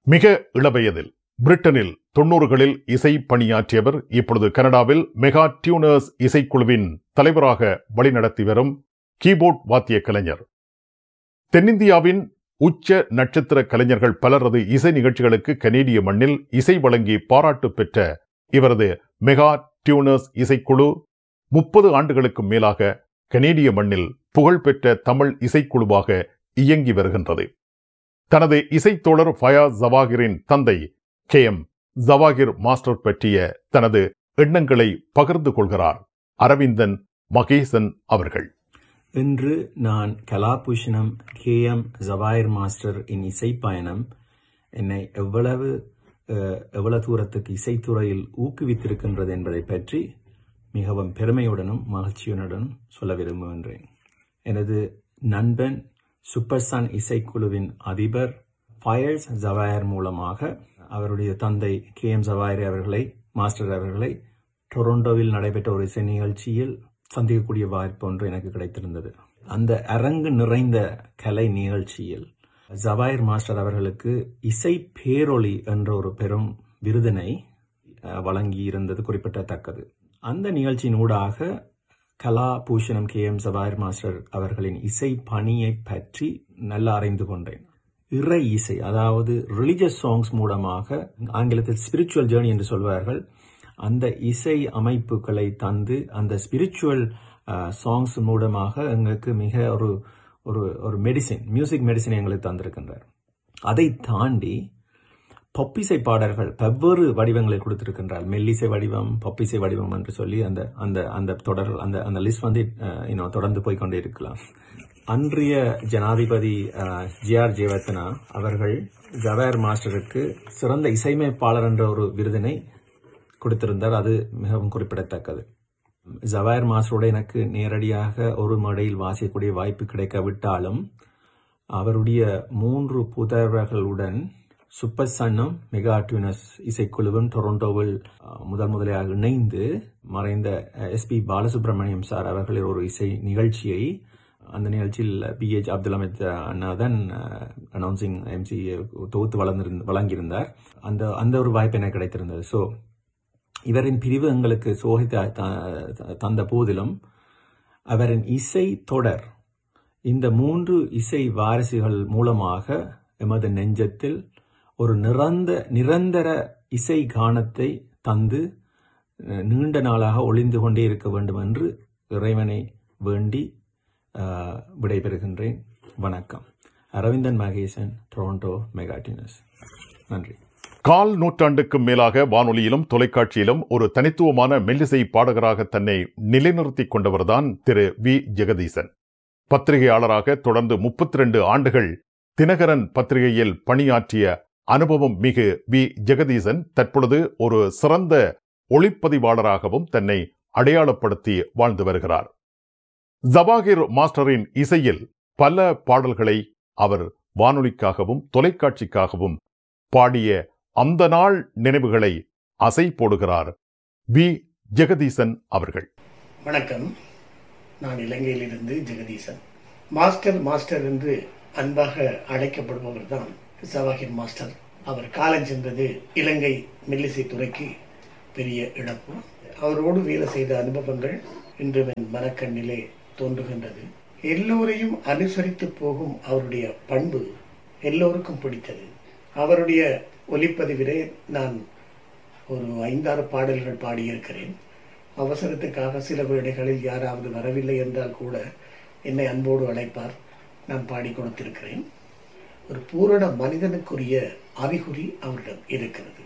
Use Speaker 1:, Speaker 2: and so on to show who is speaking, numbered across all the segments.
Speaker 1: மிக இளவயதில் பிரிட்டனில் தொன்னூறுகளில் இசை பணியாற்றியவர் இப்பொழுது கனடாவில் மெகா டியூனர்ஸ் இசைக்குழுவின் தலைவராக வழிநடத்தி வரும் கீபோர்ட் வாத்திய கலைஞர் தென்னிந்தியாவின் உச்ச நட்சத்திர கலைஞர்கள் பலரது இசை நிகழ்ச்சிகளுக்கு கனேடிய மண்ணில் இசை வழங்கி பாராட்டு பெற்ற இவரது மெகா டியூனர்ஸ் இசைக்குழு முப்பது ஆண்டுகளுக்கு மேலாக கனேடிய மண்ணில் புகழ்பெற்ற தமிழ் இசைக்குழுவாக இயங்கி வருகின்றது தனது இசைத்தோழர் ஃபயாஸ் ஜவாகிரின் தந்தை கே எம் ஜவாகிர் மாஸ்டர் பற்றிய தனது எண்ணங்களை பகிர்ந்து கொள்கிறார் அரவிந்தன் மகேசன் அவர்கள்
Speaker 2: இன்று நான் Kalabhushanam K M Jawahir master இன் இசை பயணம் என்னை எவ்வளவு அஹ், எவ்வளவு தூரத்துக்கு இசைத்துறையில் ஊக்குவித்திருக்கின்றது என்பதை பற்றி மிகவும் பெருமையுடனும் மகிழ்ச்சியுடனும் சொல்ல விரும்புகின்றேன் எனது நண்பன் சூப்பர் சன் இசைக்குழுவின் அதிபர் ஃபயர்ஸ் ஜவாயர் மூலமாக அவருடைய தந்தை கே எம் ஜவாயர் அவர்களை மாஸ்டர் அவர்களை டொரண்டோவில் நடைபெற்ற ஒரு இசை நிகழ்ச்சியில் சந்திக்கக்கூடிய வாய்ப்பு ஒன்று எனக்கு கிடைத்திருந்தது அந்த அரங்கு நிறைந்த கலை நிகழ்ச்சியில் ஜவாயர் மாஸ்டர் அவர்களுக்கு இசை பேரொளி என்ற ஒரு பெரும் விருதினை அஹ், வழங்கி இருந்தது குறிப்பிடத்தக்கது அந்த நிகழ்ச்சியின் ஊடாக கலா பூஷணம் கே எம் ஜவாயர் மாஸ்டர் அவர்களின் இசை பணியை பற்றி நல்லா அறிந்து கொண்டேன் இறை இசை அதாவது ரிலிஜியஸ் சாங்ஸ் மூலமாக ஆங்கிலத்தில் ஸ்பிரிச்சுவல் ஜேர்னி என்று சொல்வார்கள் அந்த இசை அமைப்புகளை தந்து அந்த ஸ்பிரிச்சுவல் சாங்ஸ் மூலமாக எங்களுக்கு மிக ஒரு ஒரு ஒரு மெடிசின் மியூசிக் மெடிசின் எங்களுக்கு தந்திருக்கின்றார் அதை தாண்டி பொப்பிசை பாடல்கள் வெவ்வேறு வடிவங்களை கொடுத்திருக்கின்றார் மெல்லிசை வடிவம் பொப்பிசை வடிவம் என்று சொல்லி அந்த அந்த அந்த தொடர் அந்த அந்த லிஸ்ட் வந்து அஹ், இன்னும் தொடர்ந்து போய் கொண்டே இருக்கலாம் அன்றைய ஜனாதிபதி ஜி ஆர் ஜெயவர்த்தனா அவர்கள் ஜவாயர் மாஸ்டருக்கு சிறந்த இசையமைப்பாளர் என்ற ஒரு விருதினை கொடுத்திருந்தார் அது மிகவும் குறிப்பிடத்தக்கது ஜவாயர் மாஸ்டரோட எனக்கு நேரடியாக ஒரு மேடையில் வாசிக்கக்கூடிய வாய்ப்பு கிடைக்காவிட்டாலும் அவருடைய மூன்று புதல்வர்களுடன் சூப்பர் சன்னும் மெகா டியூனஸ் இசைக்குழுவும் டொரண்டோவில் அஹ், முதல் முதலாக இணைந்து மறைந்த எஸ்பி பாலசுப்ரமணியம் சார் அவர்களின் ஒரு இசை நிகழ்ச்சியை அந்த நிகழ்ச்சியில் பி எச் அப்துல் அமித் அண்ணா தான் அனௌன்சிங் எம்சி தொகுத்து வளர்ந்திருந்த வழங்கியிருந்தார் அந்த அந்த ஒரு வாய்ப்பு எனக்கு கிடைத்திருந்தது ஸோ இவரின் பிரிவு எங்களுக்கு சோகித்த த- தந்த போதிலும் அவரின் இசை தொடர் இந்த மூன்று இசை வாரிசுகள் மூலமாக எமது நெஞ்சத்தில் ஒரு நிரந்த நிரந்தர இசை கானத்தை தந்து அஹ், நீண்ட நாளாக ஒளிந்து கொண்டே இருக்க வேண்டும் என்று இறைவனை வேண்டி அஹ், விடைபெறுகின்றேன் வணக்கம் அரவிந்தன் மகேசன் டொரண்டோ மெகாட்டினஸ் நன்றி
Speaker 1: கால் நூற்றாண்டுக்கும் மேலாக வானொலியிலும் தொலைக்காட்சியிலும் ஒரு தனித்துவமான மெல்லிசை பாடகராக தன்னை நிலைநிறுத்திக் கொண்டவர்தான் திரு வி ஜெகதீசன் பத்திரிகையாளராக தொடர்ந்து 32 ஆண்டுகள் தினகரன் பத்திரிகையில் பணியாற்றிய அனுபவம் மிகு வி ஜெகதீசன் தற்பொழுது ஒரு சிறந்த ஒளிப்பதிவாளராகவும் தன்னை அடையாளப்படுத்தி வாழ்ந்து வருகிறார் ஜவாகிர் மாஸ்டரின் இசையில் பல பாடல்களை அவர் வானொலிக்காகவும் தொலைக்காட்சிக்காகவும் பாடிய அந்த நாள் நினைவுகளை அசை போடுகிறார் வி ஜெகதீசன் அவர்கள்
Speaker 3: வணக்கம் நான் இலங்கையிலிருந்து ஜெகதீசன் மாஸ்டர் மாஸ்டர் என்று அன்பாக அழைக்கப்படுபவர் தான் ஜவாஹிர் மாஸ்டர் அவர் காலம் சென்றது இலங்கை மெல்லிசை துறைக்கு பெரிய இழப்பு அவரோடு வேலை செய்த அனுபவங்கள் இன்று என் மனக்கண்ணிலே தோன்றுகின்றது எல்லோரையும் அனுசரித்து போகும் அவருடைய பண்பு எல்லோருக்கும் பிடித்தது அவருடைய ஒலிப்பதிவிலே நான் ஒரு ஐந்தாறு பாடல்கள் பாடியிருக்கிறேன் அவசரத்துக்காக சில வேளைகளில் யாராவது வரவில்லை என்றால் கூட என்னை அன்போடு அழைப்பார் நான் பாடி கொடுத்திருக்கிறேன் ஒரு பூரண மனிதனுக்குரிய அறிகுறி அவரிடம் இருக்கிறது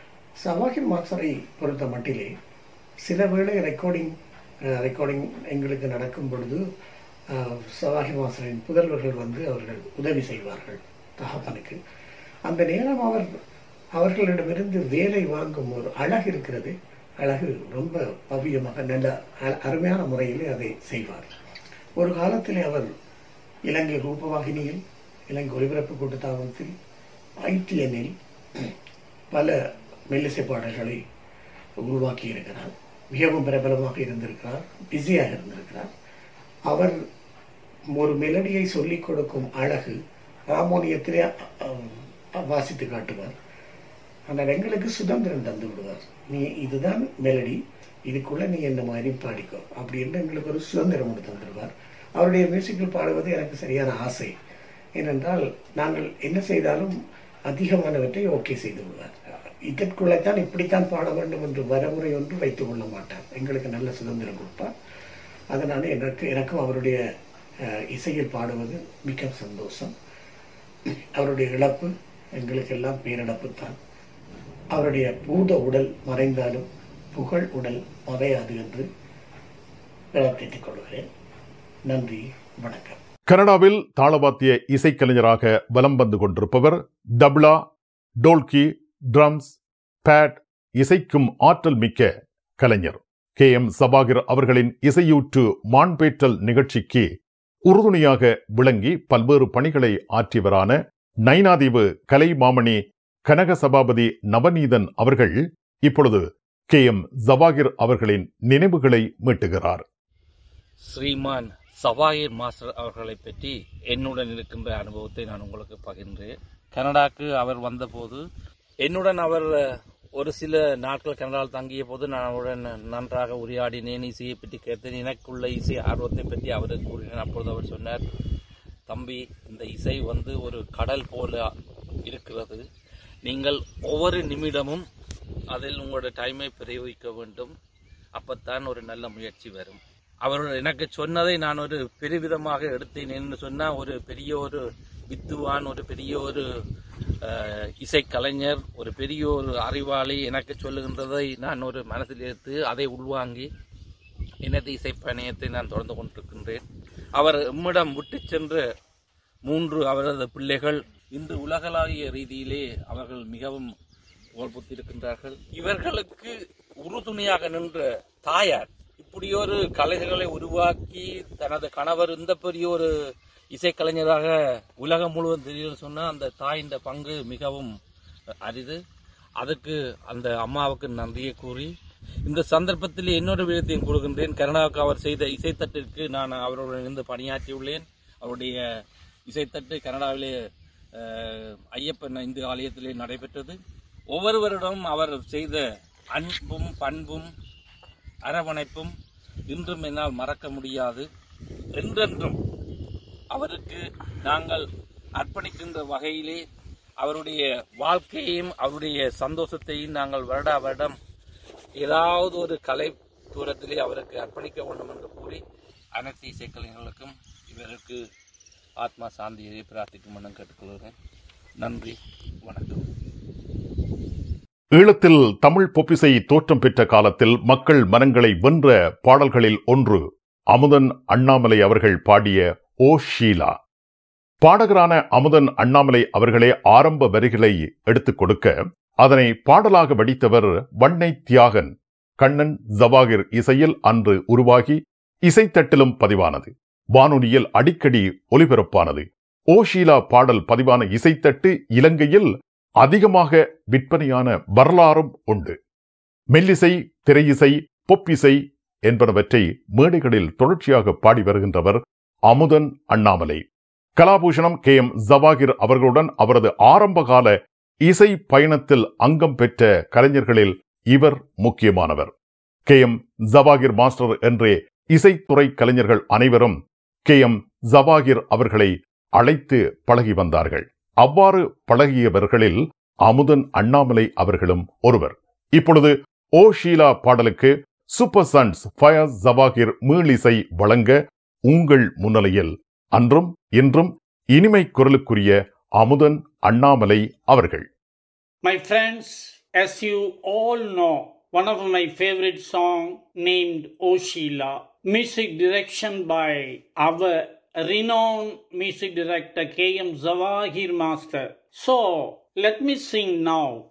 Speaker 3: சவாஹிர் மாஸ்டரை பொறுத்த மட்டிலே சில வேளை ரெக்கார்டிங் ரெக்கார்டிங் எங்களுக்கு நடக்கும் பொழுது அஹ், சவாஹிர் மாஸ்டரின் புதல்வர்கள் வந்து அவர்கள் உதவி செய்வார்கள் தகப்பனுக்கு அந்த நேரம் அவர் அவர்களிடமிருந்து வேலை வாங்கும் ஒரு அழகு இருக்கிறது அழகு ரொம்ப பவ்யமாக நல்ல அ- அருமையான முறையிலே அதை செய்வார் ஒரு காலத்திலே அவர் இலங்கை ரூபவாகினியில் இலங்கை ஒலிபரப்பு கூட்டத்தாபனத்தில் ஐடிஎன்னில் பல மெல்லிசை பாடல்களை உருவாக்கி இருக்கிறார் மிகவும் பிரபலமாக இருந்திருக்கிறார் பிஸியாக இருந்திருக்கிறார் அவர் ஒரு மெலடியை சொல்லிக் கொடுக்கும் அழகு ஹார்மோனியத்திலே அஹ், வாசித்து காட்டுவார் ஆனால் எங்களுக்கு சுதந்திரம் தந்து விடுவார் நீ இதுதான் மெலடி இதுக்குள்ள நீ என்ன மாதிரி பாடிக்கோ அப்படின்னு எங்களுக்கு ஒரு சுதந்திரம் கொண்டு தந்துடுவார் அவருடைய மியூசிக்கில் பாடுவது எனக்கு சரியான ஆசை ஏனென்றால் நாங்கள் என்ன செய்தாலும் அதிகமானவற்றை ஓகே செய்து விடுவார் இதற்குள்ளேத்தான் இப்படித்தான் பாட வேண்டும் என்று வரமுறை ஒன்று வைத்துக் கொள்ள மாட்டார் எங்களுக்கு நல்ல சுதந்திரம் கொடுப்பார் அதனால எனக்கு எனக்கும் அவருடைய அஹ், இசையில் பாடுவது மிக சந்தோஷம் அவருடைய இழப்பு எங்களுக்கெல்லாம் பேரிழப்பு தான் அவருடைய பூத உடல் மறைந்தாலும் புகழ் உடல் மறையாது என்று விளக்கேற்றிக் கொள்கிறேன் நன்றி வணக்கம்
Speaker 1: கனடாவில் தாளவாத்திய இசைக்கலைஞராக வலம் வந்து கொண்டிருப்பவர் தப்லா டோல்கி ட்ரம்ஸ் பேட் இசைக்கும் ஆற்றல் மிக்க கலைஞர் கே எம் சபாகிர் அவர்களின் இசையூற்று மான்பேற்றல் நிகழ்ச்சிக்கு உறுதுணையாக விளங்கி பல்வேறு பணிகளை ஆற்றியவரான நைனாதீவு கலை மாமணி கனக சபாபதி நவநீதன் அவர்கள் இப்பொழுது கே எம் ஜவாகிர் அவர்களின் நினைவுகளை மீட்டுகிறார்
Speaker 4: ஸ்ரீமான் சவாயிர் மாஸ்டர் அவர்களை பற்றி என்னுடன் இருக்கின்ற அனுபவத்தை நான் உங்களுக்கு பகிர்ந்தேன் கனடாக்கு அவர் வந்தபோது என்னுடன் அவர் ஒரு சில நாட்கள் கனடாவில் தங்கிய போது நான் அவருடன் நன்றாக உரையாடினேன் இசையை பற்றி கேட்டேன் எனக்குள்ள இசை ஆர்வத்தை பற்றி அவருக்கு கூறினேன் அப்பொழுது அவர் சொன்னார் தம்பி இந்த இசை வந்து ஒரு கடல் போல இருக்கிறது நீங்கள் ஒவ்வொரு நிமிடமும் அதில் உங்களோட டைமை பிரயோகிக்க வேண்டும் அப்பத்தான் ஒரு நல்ல முயற்சி வரும் அவர் எனக்கு சொன்னதை நான் ஒரு பெருவிதமாக எடுத்தேன் என்று சொன்னால் ஒரு பெரிய ஒரு வித்துவான் ஒரு பெரிய ஒரு அஹ், இசைக்கலைஞர் ஒரு பெரிய ஒரு அறிவாளி எனக்கு சொல்லுகின்றதை நான் ஒரு மனதில் எடுத்து அதை உள்வாங்கி எனது இசைப்பயணத்தை நான் தொடர்ந்து கொண்டிருக்கின்றேன் அவர் எம்மிடம் விட்டு சென்ற மூன்று அவரது பிள்ளைகள் இன்று உலகளாவிய ரீதியிலே அவர்கள் மிகவும் புகழ்புத்திருக்கின்றார்கள் இவர்களுக்கு உறுதுணையாக நின்ற தாயார் இப்படியொரு கலைஞர்களை உருவாக்கி தனது கணவர் இந்த பெரிய ஒரு இசைக்கலைஞராக உலகம் முழுவதும் தெரியும் சொன்னால் அந்த தாயின் பங்கு மிகவும் அரிது அதுக்கு அந்த அம்மாவுக்கு நன்றியை கூறி இந்த சந்தர்ப்பத்தில் இன்னொரு விதத்தையும் கொடுக்கின்றேன் கருணாவுக்கு அவர் செய்த இசைத்தட்டிற்கு நான் அவருடன் இருந்து பணியாற்றியுள்ளேன் அவருடைய இசைத்தட்டு கனடாவிலே அஹ், ஐயப்பன் இந்து ஆலயத்திலே நடைபெற்றது ஒவ்வொருவரிடம் அவர் செய்த அன்பும் பண்பும் அரவணைப்பும் இன்றும் என்னால் மறக்க முடியாது என்றென்றும் அவருக்கு நாங்கள் அர்ப்பணிக்கின்ற வகையிலே அவருடைய வாழ்க்கையையும் அவருடைய சந்தோஷத்தையும் நாங்கள் வருடா வருடம் ஏதாவது ஒரு கலை தூரத்திலே அவருக்கு அர்ப்பணிக்க வேண்டும் என்று கூறி அனைத்து இசைக்கலைஞர்களுக்கும் இவருக்கு ஆத்மா சாந்தியை பிரார்த்திக்கும் என கேட்டுக்கொள்கிறேன் நன்றி வணக்கம்
Speaker 1: ஈழத்தில் தமிழ் பொப்பிசை தோற்றம் பெற்ற காலத்தில் மக்கள் மனங்களை வென்ற பாடல்களில் ஒன்று அமுதன் அண்ணாமலை அவர்கள் பாடிய ஓ ஷீலா பாடகரான அமுதன் அண்ணாமலை அவர்களே ஆரம்ப வரிகளை எடுத்துக் கொடுக்க அதனை பாடலாக வடித்தவர் வண்ணை தியாகன் கண்ணன் ஜவாகிர் இசையில் அன்று உருவாகி இசைத்தட்டிலும் பதிவானது வானொலியில் அடிக்கடி ஒலிபரப்பானது ஓ ஷீலா பாடல் பதிவான இசைத்தட்டு இலங்கையில் அதிகமாக விற்பனையான வரலாறும் உண்டு மெல்லிசை திரையிசை பொப்பிசை என்பனவற்றை மேடைகளில் தொடர்ச்சியாக பாடி வருகின்றவர் அமுதன் அண்ணாமலை கலாபூஷணம் கே எம் ஜவாகிர் அவர்களுடன் அவரது ஆரம்பகால இசை பயணத்தில் அங்கம் பெற்ற கலைஞர்களில் இவர் முக்கியமானவர் கே எம் ஜவாகிர் மாஸ்டர் என்றே இசைத்துறை கலைஞர்கள் அனைவரும் கே எம் ஜவாகிர் அவர்களை அழைத்து பழகி வந்தார்கள் அவ்வாறு பழகியவர்களில் அமுதன் அண்ணாமலை அவர்களும் ஒருவர் இப்பொழுது ஓ ஷீலா பாடலுக்கு சூப்பர் சன்ஸ் ஃபயஸ் ஜவாகிர் மீளிசை வழங்க உங்கள் முன்னிலையில் அன்றும் இன்றும் இனிமை குரலுக்குரிய அமுதன் அண்ணாமலை அவர்கள்
Speaker 5: My friends, as you all know, one of my favorite song named O Sheila, music direction by our renowned music director K.M. Zawahir Master. So, let me sing now